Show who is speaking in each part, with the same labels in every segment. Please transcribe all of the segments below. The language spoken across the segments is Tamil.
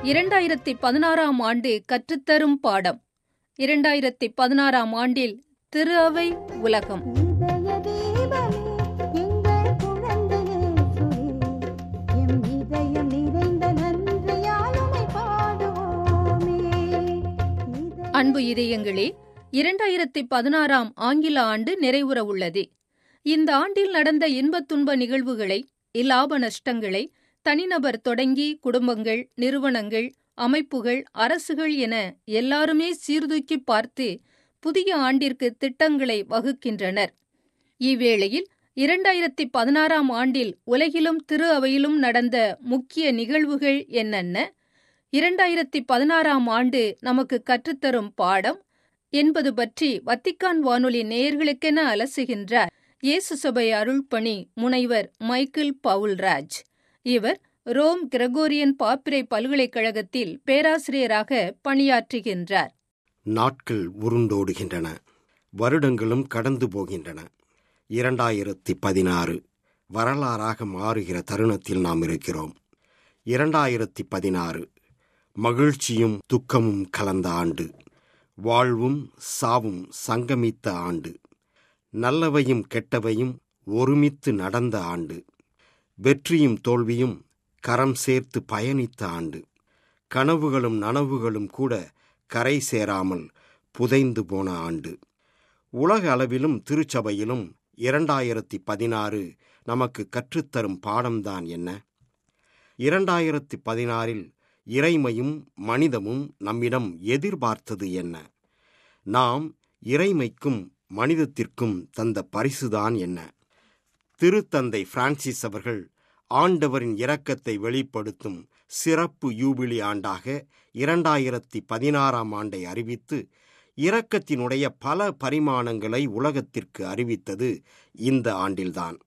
Speaker 1: இரண்டாயிரத்தி பதினாறாம் ஆண்டு கற்றுத்தரும் பாடம் இரண்டாயிரத்தி பதினாறாம் ஆண்டில் திரு அவை உலகம்
Speaker 2: இதய தீபமே எங்கள் குழந்தை இயேசுவே எம் இதயம் நிறைந்த நன்றியாலுமை பாடுவோமே இதய
Speaker 1: அன்பு இதயங்களே இரண்டாயிரத்தி பதினாறாம் ஆங்கில ஆண்டு நிறைவுற உள்ளது இந்த ஆண்டில் நடந்த இன்பத் துன்ப நிகழ்வுகளை இலாப நஷ்டங்களை தனிநபர் தொடங்கி குடும்பங்கள் நிறுவனங்கள் அமைப்புகள் அரசுகள் என எல்லாருமே சீர்தூக்கி பார்த்து புதிய ஆண்டிற்கு திட்டங்களை வகுக்கின்றனர் இவ்வேளையில் இரண்டாயிரத்தி பதினாறாம் ஆண்டில் உலகிலும் திரு அவையிலும் நடந்த முக்கிய நிகழ்வுகள் என்னென்ன இரண்டாயிரத்தி பதினாறாம் ஆண்டு நமக்கு கற்றுத்தரும் பாடம் என்பது பற்றி வத்திக்கான் வானொலி நேயர்களுக்கென அலசுகின்றார் இயேசு சபை அருள்பணி முனைவர் மைக்கேல் பவுல்ராஜ் இவர் ரோம் கிரகோரியன் பாப்பிரை பல்கலைக்கழகத்தில் பேராசிரியராக பணியாற்றுகின்றார்
Speaker 3: நாட்கள் உருண்டோடுகின்றன வருடங்களும் கடந்து போகின்றன இரண்டாயிரத்தி பதினாறு வரலாறாக மாறுகிற தருணத்தில் நாம் இருக்கிறோம் இரண்டாயிரத்தி பதினாறு மகிழ்ச்சியும் துக்கமும் கலந்த ஆண்டு வாழ்வும் சாவும் சங்கமித்த ஆண்டு நல்லவையும் கெட்டவையும் ஒருமித்து நடந்த ஆண்டு வெற்றியும் தோல்வியும் கரம் சேர்த்து பயணித்த ஆண்டு கனவுகளும் நனவுகளும் கூட கரை சேராமல் புதைந்து போன ஆண்டு உலக அளவிலும் திருச்சபையிலும் இரண்டாயிரத்தி பதினாறு நமக்கு கற்றுத்தரும் பாடம்தான் என்ன இரண்டாயிரத்தி பதினாறில் இறைமையும் மனிதமும் நம்மிடம் எதிர்பார்த்தது என்ன நாம் இறைமைக்கும் மனிதத்திற்கும் தந்த பரிசுதான் என்ன திருத்தந்தை பிரான்சிஸ் அவர்கள் ஆண்டவரின் இரக்கத்தை வெளிப்படுத்தும் சிறப்பு யூபிலி ஆண்டாக இரண்டாயிரத்தி பதினாறாம் ஆண்டை அறிவித்து இரக்கத்தினுடைய பல பரிமாணங்களை உலகத்திற்கு அறிவித்தது இந்த ஆண்டில்தான்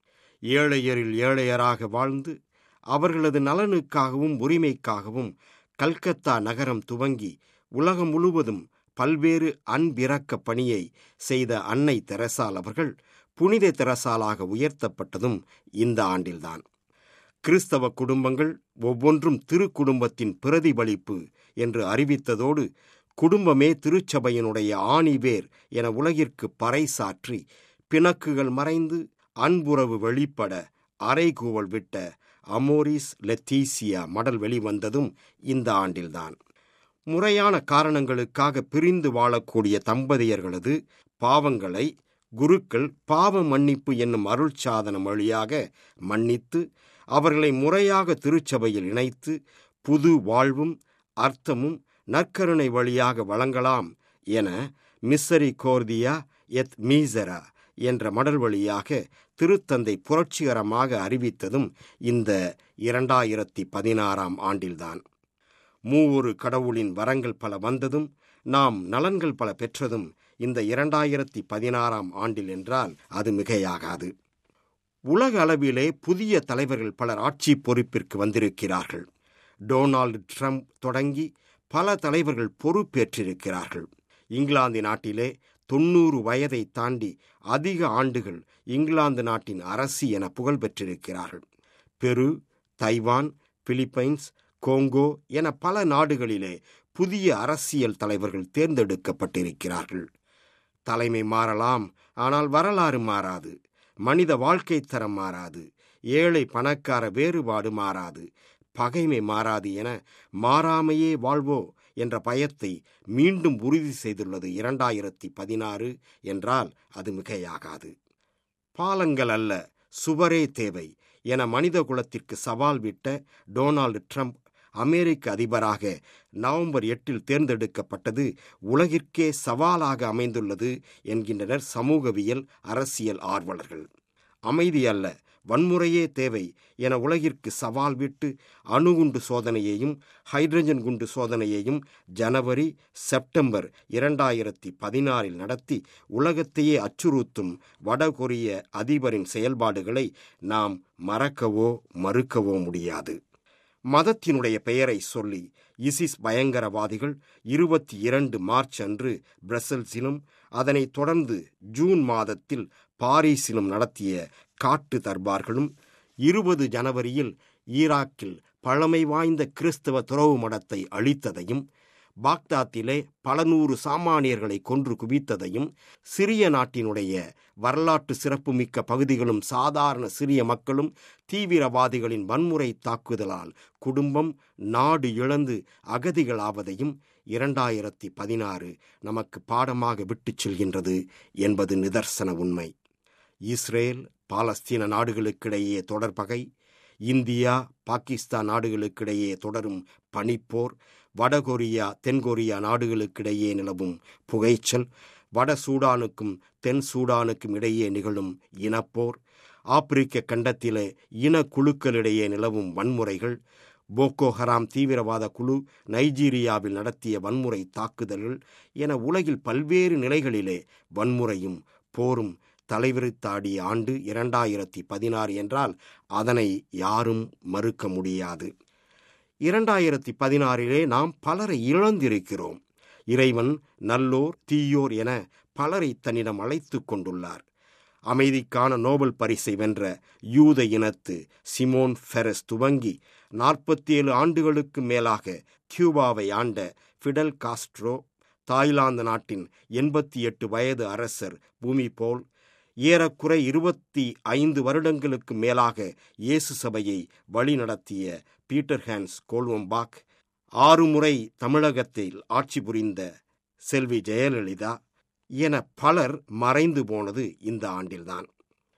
Speaker 3: ஏழையரில் ஏழையராக வாழ்ந்து அவர்களது நலனுக்காகவும் உரிமைக்காகவும் கல்கத்தா நகரம் துவங்கி உலகம் முழுவதும் பல்வேறு அன்பிறக்க பணியை செய்த அன்னை தெரசால் அவர்கள் புனித தெரசாலாக உயர்த்தப்பட்டதும் இந்த ஆண்டில்தான் கிறிஸ்தவ குடும்பங்கள் ஒவ்வொன்றும் திரு குடும்பத்தின் பிரதிபலிப்பு என்று அறிவித்ததோடு குடும்பமே திருச்சபையினுடைய ஆணிவேர் என உலகிற்கு பறைசாற்றி பிணக்குகள் மறைந்து அன்புறவு வெளிப்பட அரைகூவல் விட்ட அமோரிஸ் லெத்தீசியா மடல் வெளிவந்ததும் இந்த ஆண்டில்தான் முறையான காரணங்களுக்காக பிரிந்து வாழக்கூடிய தம்பதியர்களது பாவங்களை குருக்கள் பாவ மன்னிப்பு என்னும் அருள் சாதனம் வழியாக மன்னித்து அவர்களை முறையாக திருச்சபையில் இணைத்து புது வாழ்வும் அர்த்தமும் நற்கருணை வழியாக வழங்கலாம் என மிஸ்ஸரி கோர்தியா எத் மீசரா என்ற மடல் வழியாக திருத்தந்தை புரட்சிகரமாக அறிவித்ததும் இந்த இரண்டாயிரத்தி பதினாறாம் ஆண்டில்தான் மூவொரு கடவுளின் வரங்கள் பல வந்ததும் நாம் நலன்கள் பல பெற்றதும் இந்த இரண்டாயிரத்தி பதினாறாம் ஆண்டில் என்றால் அது மிகையாகாது உலக அளவிலே புதிய தலைவர்கள் பலர் ஆட்சி பொறுப்பிற்கு வந்திருக்கிறார்கள் டொனால்டு ட்ரம்ப் தொடங்கி பல தலைவர்கள் பொறுப்பேற்றிருக்கிறார்கள் இங்கிலாந்து நாட்டிலே தொண்ணூறு வயதை தாண்டி அதிக ஆண்டுகள் இங்கிலாந்து நாட்டின் அரசி என புகழ் பெற்றிருக்கிறார்கள் பெரு தைவான் பிலிப்பைன்ஸ் கோங்கோ என பல நாடுகளிலே புதிய அரசியல் தலைவர்கள் தேர்ந்தெடுக்கப்பட்டிருக்கிறார்கள் தலைமை மாறலாம் ஆனால் வரலாறு மாறாது மனித வாழ்க்கை தரம் மாறாது ஏழை பணக்கார வேறுபாடு மாறாது பகைமை மாறாது என மாறாமையே வாழ்வோ என்ற பயத்தை மீண்டும் உறுதி செய்துள்ளது இரண்டாயிரத்தி பதினாறு என்றால் அது மிகையாகாது பாலங்கள் அல்ல சுவரே தேவை என மனித குலத்திற்கு சவால் விட்ட டொனால்டு ட்ரம்ப் அமெரிக்க அதிபராக நவம்பர் எட்டில் தேர்ந்தெடுக்கப்பட்டது உலகிற்கே சவாலாக அமைந்துள்ளது என்கின்றனர் சமூகவியல் அரசியல் ஆர்வலர்கள் அமைதி அல்ல வன்முறையே தேவை என உலகிற்கு சவால் விட்டு அணுகுண்டு சோதனையையும் ஹைட்ரஜன் குண்டு சோதனையையும் ஜனவரி செப்டம்பர் இரண்டாயிரத்தி பதினாறில் நடத்தி உலகத்தையே அச்சுறுத்தும் வடகொரிய அதிபரின் செயல்பாடுகளை நாம் மறக்கவோ மறுக்கவோ முடியாது மதத்தினுடைய பெயரை சொல்லி இசிஸ் பயங்கரவாதிகள் இருபத்தி இரண்டு மார்ச் அன்று பிரசல்ஸிலும் அதனைத் தொடர்ந்து ஜூன் மாதத்தில் பாரிஸிலும் நடத்திய காட்டு தர்பார்களும் இருபது ஜனவரியில் ஈராக்கில் பழமை வாய்ந்த கிறிஸ்தவ துறவு மடத்தை அழித்ததையும் பாக்தாத்திலே பல நூறு சாமானியர்களை கொன்று குவித்ததையும் சிறிய நாட்டினுடைய வரலாற்று சிறப்புமிக்க பகுதிகளும் சாதாரண சிறிய மக்களும் தீவிரவாதிகளின் வன்முறை தாக்குதலால் குடும்பம் நாடு இழந்து அகதிகளாவதையும் இரண்டாயிரத்தி பதினாறு நமக்கு பாடமாக விட்டுச் செல்கின்றது என்பது நிதர்சன உண்மை இஸ்ரேல் பாலஸ்தீன நாடுகளுக்கிடையே தொடர்பகை இந்தியா பாகிஸ்தான் நாடுகளுக்கிடையே தொடரும் பனிப்போர் வடகொரியா தென்கொரியா நாடுகளுக்கிடையே நிலவும் புகைச்சல் வட சூடானுக்கும் தென் சூடானுக்கும் இடையே நிகழும் இனப்போர் ஆப்பிரிக்க கண்டத்திலே இன குழுக்களிடையே நிலவும் வன்முறைகள் போக்கோ ஹராம் தீவிரவாத குழு நைஜீரியாவில் நடத்திய வன்முறை தாக்குதல்கள் என உலகில் பல்வேறு நிலைகளிலே வன்முறையும் போரும் தலைவிரித்தாடிய ஆண்டு இரண்டாயிரத்தி பதினாறு என்றால் அதனை யாரும் மறுக்க முடியாது இரண்டாயிரத்தி பதினாறிலே நாம் பலரை இழந்திருக்கிறோம் இறைவன் நல்லோர் தீயோர் என பலரை தன்னிடம் அழைத்து கொண்டுள்ளார் அமைதிக்கான நோபல் பரிசை வென்ற யூத இனத்து சிமோன் ஃபெரஸ் துவங்கி நாற்பத்தி ஏழு ஆண்டுகளுக்கு மேலாக கியூபாவை ஆண்ட ஃபிடல் காஸ்ட்ரோ தாய்லாந்து நாட்டின் எண்பத்தி எட்டு வயது அரசர் பூமி போல் ஏறக்குறை இருபத்தி ஐந்து வருடங்களுக்கு மேலாக இயேசு சபையை வழிநடத்திய பீட்டர் ஹான்ஸ் கோல்வம்பாக் ஆறு முறை தமிழகத்தில் ஆட்சி புரிந்த செல்வி ஜெயலலிதா என பலர் மறைந்து போனது இந்த ஆண்டில்தான்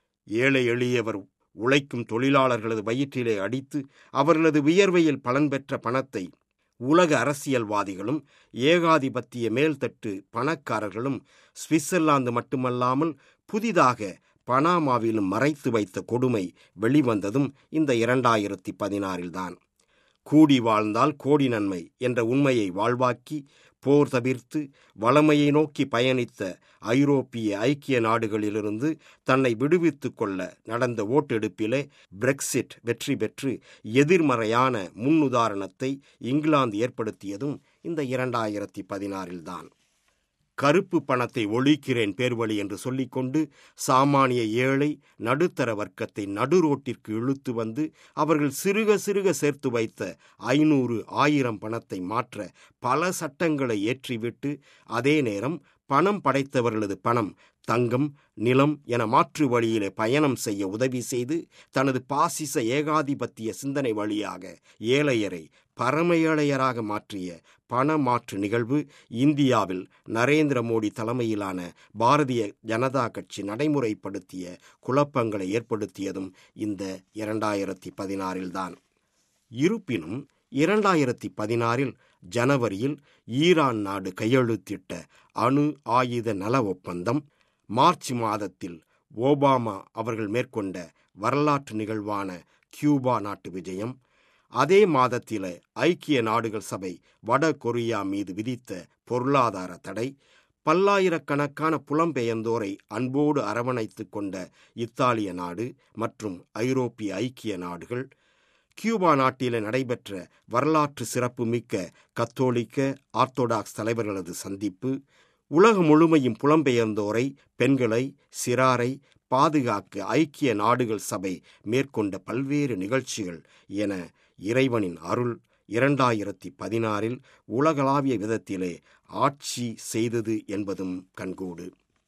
Speaker 3: ஏழை எளியவர் உழைக்கும் தொழிலாளர்களது வயிற்றிலே அடித்து அவர்களது வியர்வையில் பலன் பெற்ற பணத்தை உலக அரசியல்வாதிகளும் ஏகாதிபத்திய மேல்தட்டு பணக்காரர்களும் சுவிட்சர்லாந்து மட்டுமல்லாமல் புதிதாக பனாமாவிலும் மறைத்து வைத்த கொடுமை வெளிவந்ததும் இந்த இரண்டாயிரத்தி பதினாறில்தான் கூடி வாழ்ந்தால் கோடி நன்மை என்ற உண்மையை வாழ்வாக்கி போர் தவிர்த்து வளமையை நோக்கி பயணித்த ஐரோப்பிய ஐக்கிய நாடுகளிலிருந்து தன்னை விடுவித்துக் கொள்ள நடந்த ஓட்டெடுப்பிலே பிரெக்சிட் வெற்றி பெற்று எதிர்மறையான முன்னுதாரணத்தை இங்கிலாந்து ஏற்படுத்தியதும் இந்த இரண்டாயிரத்தி பதினாறில்தான் கருப்பு பணத்தை ஒழிக்கிறேன் பேர்வழி என்று சொல்லிக்கொண்டு சாமானிய ஏழை நடுத்தர வர்க்கத்தை நடுரோட்டிற்கு இழுத்து வந்து அவர்கள் சிறுக சிறுக சேர்த்து வைத்த ஐநூறு ஆயிரம் பணத்தை மாற்ற பல சட்டங்களை ஏற்றிவிட்டு அதே நேரம் பணம் படைத்தவர்களது பணம் தங்கம் நிலம் என மாற்று வழியிலே பயணம் செய்ய உதவி செய்து தனது பாசிச ஏகாதிபத்திய சிந்தனை வழியாக ஏழையரை பரம ஏழையராக மாற்றிய பண மாற்று நிகழ்வு இந்தியாவில் நரேந்திர மோடி தலைமையிலான பாரதிய ஜனதா கட்சி நடைமுறைப்படுத்திய குழப்பங்களை ஏற்படுத்தியதும் இந்த இரண்டாயிரத்தி பதினாறில்தான் இருப்பினும் இரண்டாயிரத்தி பதினாறில் ஜனவரியில் ஈரான் நாடு கையெழுத்திட்ட அணு ஆயுத நல ஒப்பந்தம் மார்ச் மாதத்தில் ஓபாமா அவர்கள் மேற்கொண்ட வரலாற்று நிகழ்வான கியூபா நாட்டு விஜயம் அதே மாதத்திலே ஐக்கிய நாடுகள் சபை வட கொரியா மீது விதித்த பொருளாதார தடை பல்லாயிரக்கணக்கான புலம்பெயர்ந்தோரை அன்போடு அரவணைத்துக் கொண்ட இத்தாலிய நாடு மற்றும் ஐரோப்பிய ஐக்கிய நாடுகள் கியூபா நாட்டிலே நடைபெற்ற வரலாற்று சிறப்புமிக்க கத்தோலிக்க ஆர்த்தோடாக்ஸ் தலைவர்களது சந்திப்பு உலகம் முழுமையும் புலம்பெயர்ந்தோரை பெண்களை சிறாரை பாதுகாக்க ஐக்கிய நாடுகள் சபை மேற்கொண்ட பல்வேறு நிகழ்ச்சிகள் என இறைவனின் அருள் இரண்டாயிரத்தி பதினாறில் உலகளாவிய விதத்திலே ஆட்சி செய்தது என்பதும் கண்கூடு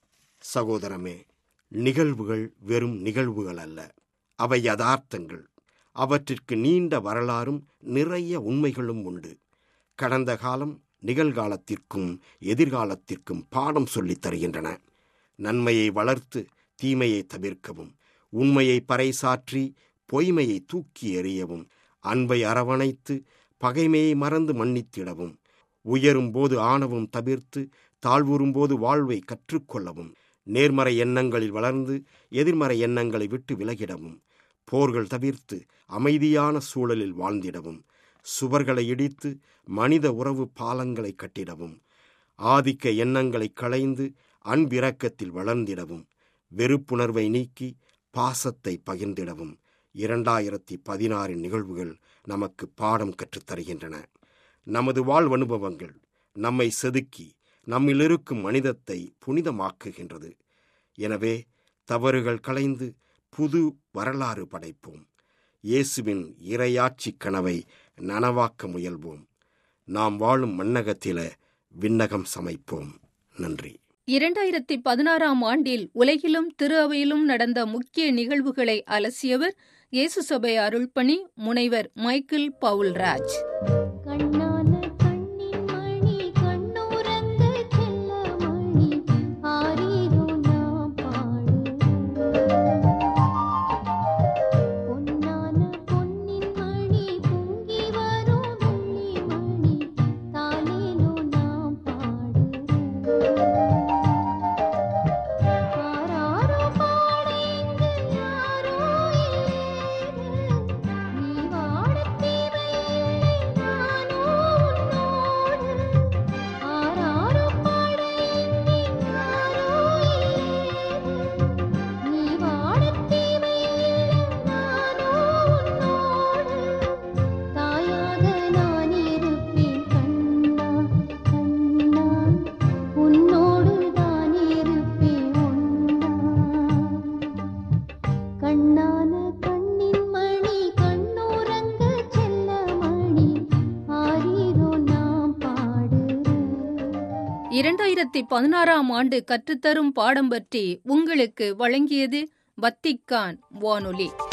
Speaker 3: சகோதரமே நிகழ்வுகள் வெறும் நிகழ்வுகள் அல்ல அவை யதார்த்தங்கள் அவற்றிற்கு நீண்ட வரலாறும் நிறைய உண்மைகளும் உண்டு கடந்த காலம் நிகழ்காலத்திற்கும் எதிர்காலத்திற்கும் பாடம் சொல்லித் தருகின்றன நன்மையை வளர்த்து தீமையை தவிர்க்கவும் உண்மையை பறைசாற்றி பொய்மையை தூக்கி எறியவும் அன்பை அரவணைத்து பகைமையை மறந்து மன்னித்திடவும் உயரும்போது ஆணவம் தவிர்த்து தாழ்வுறும்போது வாழ்வை கற்றுக்கொள்ளவும் நேர்மறை எண்ணங்களில் வளர்ந்து எதிர்மறை எண்ணங்களை விட்டு விலகிடவும் போர்கள் தவிர்த்து அமைதியான சூழலில் வாழ்ந்திடவும் சுவர்களை இடித்து மனித உறவு பாலங்களை கட்டிடவும் ஆதிக்க எண்ணங்களை களைந்து அன்பிரக்கத்தில் வளர்ந்திடவும் வெறுப்புணர்வை நீக்கி பாசத்தை பகிர்ந்திடவும் இரண்டாயிரத்தி பதினாறின் நிகழ்வுகள் நமக்கு பாடம் கற்றுத் தருகின்றன நமது வாழ்வனுபவங்கள் நம்மை செதுக்கி நம்மிலிருக்கும் மனிதத்தை புனிதமாக்குகின்றது எனவே தவறுகள் களைந்து புது வரலாறு படைப்போம் இயேசுவின் இறையாட்சி கனவை நனவாக்க முயல்வோம் நாம் வாழும் மண்ணகத்தில விண்ணகம் சமைப்போம் நன்றி
Speaker 1: இரண்டாயிரத்தி பதினாறாம் ஆண்டில் உலகிலும் திரு அவையிலும் நடந்த முக்கிய நிகழ்வுகளை அலசியவர் இயேசு சபை அருள்பணி முனைவர் மைக்கேல் பவுல்ராஜ்
Speaker 2: கண்ணான கண்ணின் மணி கண்ணுறங்க செல்ல மணி ஆரீரோ நாம் பாடு பொன்னான பொன்னின் மணி பொங்கி வரும் வெள்ளி மணி தாலேலோ நாம் பாடு ஆராரோ பாட இங்கு யாரோ இல்லை நீ வாடத் தேவையில்லை நானோ உன்னோடு ஆராரோ பாட இங்கு யாரோ இல்லை நீ வாடத் தேவையில்லை நானோ உன்னோடு தாயாக நான் இருப்பேன் கண்ணா கண்ணா உன்னோடு தான் இருப்பேன் ஒன்னா கண்ணான கண்ணின் மணி கண்ணுறங்க செல்ல மணி ஆரீரோ நாம் பாடுறோம்
Speaker 1: இரண்டாயிரத்தி பதினாறாம் ஆண்டு கற்றுத்தரும் பாடம் பற்றி உங்களுக்கு வழங்கியது வத்திக்கான் வானொலி